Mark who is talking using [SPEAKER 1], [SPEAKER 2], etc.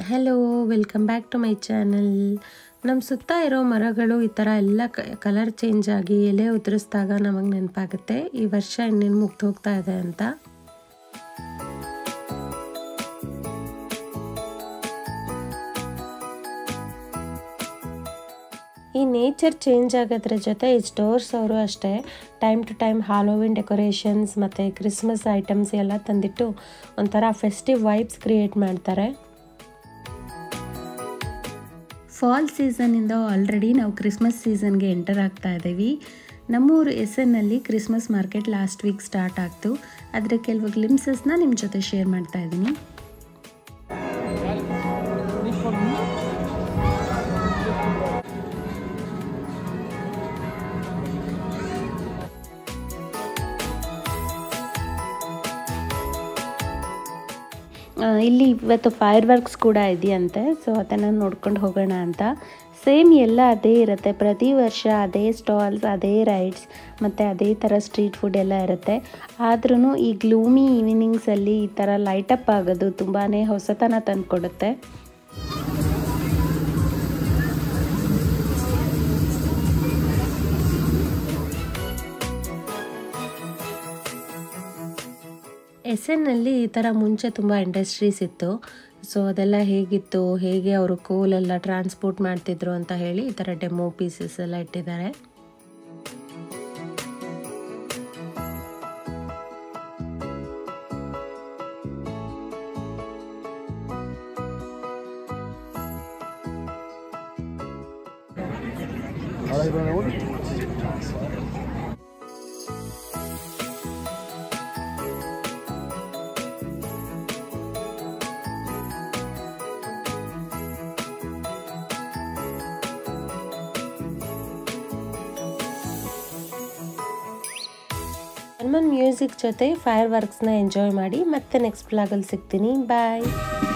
[SPEAKER 1] hello welcome back to my channel ನಮ್ಮ ಸುತ್ತ ಇರೋ ಮರಗಳು ಈ ಥರ ಎಲ್ಲ ಕಲರ್ ಚೇಂಜ್ ಆಗಿ ಎಲೆ ಉದುರಿಸಿದಾಗ ನಮಗೆ ನೆನಪಾಗುತ್ತೆ ಈ ವರ್ಷ ಇನ್ನೇನು ಮುಗ್ದು ಹೋಗ್ತಾ ಇದೆ ಅಂತ ಈ ನೇಚರ್ ಚೇಂಜ್ ಆಗೋದ್ರ ಜೊತೆ ಈ ಸ್ಟೋರ್ಸ್ ಅವರು ಅಷ್ಟೇ time to time Halloween decorations ಮತ್ತು ಕ್ರಿಸ್ಮಸ್ ಐಟಮ್ಸ್ ಎಲ್ಲ ತಂದಿಟ್ಟು ಒಂಥರ ಫೆಸ್ಟಿವ್ ವೈಬ್ಸ್ ಕ್ರಿಯೇಟ್ ಮಾಡ್ತಾರೆ
[SPEAKER 2] ಫಾಲ್ ಸೀಸನ್ನಿಂದ ಆಲ್ರೆಡಿ ನಾವು ಕ್ರಿಸ್ಮಸ್ ಸೀಸನ್ಗೆ ಎಂಟರ್ ಆಗ್ತಾ ಇದ್ದೀವಿ ನಮ್ಮೂರು ಎಸ್ ಎನ್ನಲ್ಲಿ Christmas market last week start ಆಗ್ತು ಅದರ ಕೆಲವು ಗ್ಲಿಮ್ಸಸ್ನ ನಿಮ್ಮ ಜೊತೆ ಶೇರ್ ಮಾಡ್ತಾ ಇದ್ದೀನಿ
[SPEAKER 1] ಇಲ್ಲಿ ಇವತ್ತು ಫೈರ್ ವರ್ಕ್ಸ್ ಕೂಡ ಇದೆಯಂತೆ ಸೊ ಅದನ್ನು ನೋಡ್ಕೊಂಡು ಹೋಗೋಣ ಅಂತ ಸೇಮ್ ಎಲ್ಲ ಅದೇ ಇರುತ್ತೆ ಪ್ರತಿ ವರ್ಷ ಅದೇ ಸ್ಟಾಲ್ಸ್ ಅದೇ ರೈಡ್ಸ್ ಮತ್ತು ಅದೇ ಥರ ಸ್ಟ್ರೀಟ್ ಫುಡ್ ಎಲ್ಲ ಇರುತ್ತೆ ಆದ್ರೂ ಈ ಗ್ಲೂಮಿ ಈವ್ನಿಂಗ್ಸಲ್ಲಿ ಈ ಥರ ಲೈಟಪ್ ಆಗೋದು ತುಂಬಾ ಹೊಸತನ ತಂದುಕೊಡುತ್ತೆ ಎಸ್ ಎನ್ನಲ್ಲಿ ಈ ಥರ ಮುಂಚೆ ತುಂಬ ಇಂಡಸ್ಟ್ರೀಸ್ ಇತ್ತು ಸೊ ಅದೆಲ್ಲ ಹೇಗಿತ್ತು ಹೇಗೆ ಅವರು ಕೋಲೆಲ್ಲ ಟ್ರಾನ್ಸ್ಪೋರ್ಟ್ ಮಾಡ್ತಿದ್ರು ಅಂತ ಹೇಳಿ ಈ ಥರ ಡೆಮೋ ಪೀಸಸ್ ಎಲ್ಲ ಇಟ್ಟಿದ್ದಾರೆ ಹನುಮನ್ ಮ್ಯೂಸಿಕ್ ಜೊತೆ ಫೈರ್ ವರ್ಕ್ಸ್ನ ಎಂಜಾಯ್ ಮಾಡಿ ಮತ್ತೆ ನೆಕ್ಸ್ಟ್ ಬ್ಲಾಗಲ್ಲಿ ಸಿಗ್ತೀನಿ ಬಾಯ್